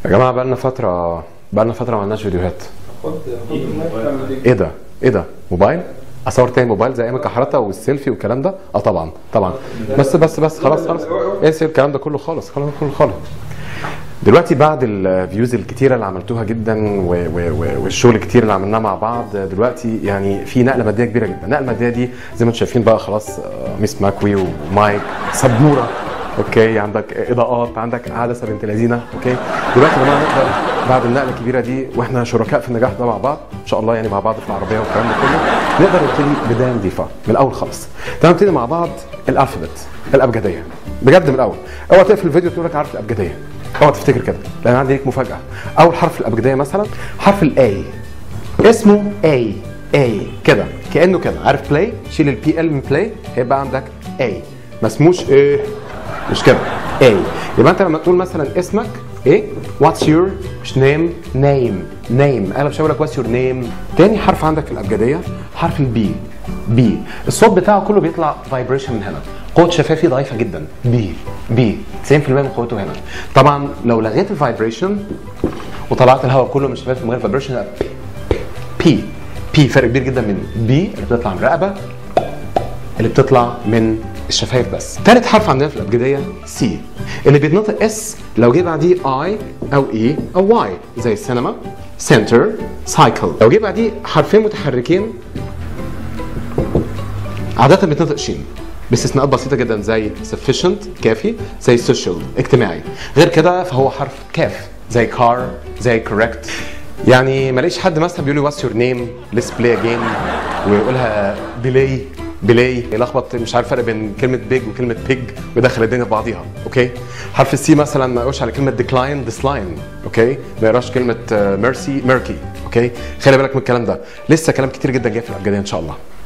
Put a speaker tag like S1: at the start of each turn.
S1: يا جماعه بقالنا فتره بقالنا فتره ما عملناش فيديوهات
S2: خد خد المايك تعمل ايه؟
S1: ايه ده ايه ده موبايل اصور تاني موبايل زي ايام الكحرته والسيلفي والكلام ده اه طبعا طبعا بس بس بس خلاص خلاص انسي الكلام ده كله خالص خلاص كله خالص دلوقتي بعد الفيوز الكتيره اللي عملتوها جدا و و و والشغل الكتير اللي عملناه مع بعض دلوقتي يعني في نقله ماديه كبيره جدا النقله الماديه دي زي ما انتم شايفين بقى خلاص آه، ميس ماكوي ومايك سبوره اوكي عندك اضاءات عندك عدسه بنت لذينه اوكي دلوقتي يا جماعه نقدر بعد النقله الكبيره دي واحنا شركاء في النجاح ده مع بعض ان شاء الله يعني مع بعض في العربيه والكلام ده كله نقدر نبتدي بدايه نظيفه من الاول خالص تعالوا نبتدي مع بعض الالفابت الابجديه بجد من الاول اوعى تقفل الفيديو تقول لك عارف الابجديه اوعى تفتكر كده لان عندي ليك مفاجاه اول حرف الابجديه مثلا حرف الاي اسمه اي اي كده كانه كده عارف بلاي شيل البي ال من بلاي هيبقى عندك اي ما اسموش ايه مش كده اي يبقى انت لما تقول مثلا اسمك ايه واتس يور مش نيم نيم نيم انا مش هقول لك واتس يور نيم تاني حرف عندك في الابجديه حرف البي بي الصوت بتاعه كله بيطلع فايبريشن من هنا قوه شفافي ضعيفه جدا بي بي 90% من قوته هنا طبعا لو لغيت الفايبريشن وطلعت الهواء كله من شفاف من غير فايبريشن يبقى بي بي فرق كبير جدا من بي اللي بتطلع من الرقبه اللي بتطلع من الشفايف بس تالت حرف عندنا في الابجديه سي اللي بيتنطق اس لو جه بعديه اي او اي او واي زي السينما سنتر سايكل لو جه بعديه حرفين متحركين عادة بيتنطق شين باستثناءات بسيطة جدا زي sufficient كافي زي social اجتماعي غير كده فهو حرف كاف زي car زي correct يعني ما لقيش حد مثلا بيقول لي what's your name let's play a game ويقولها بلاي بلاي يلخبط مش عارف الفرق بين كلمة بيج وكلمة بيج ويدخل الدنيا في بعضيها اوكي حرف السي مثلا ما يقولش على كلمة ديكلاين ديسلاين اوكي ما يقراش كلمة ميرسي ميركي اوكي خلي بالك من الكلام ده لسه كلام كتير جدا جاي في الابجديه ان شاء الله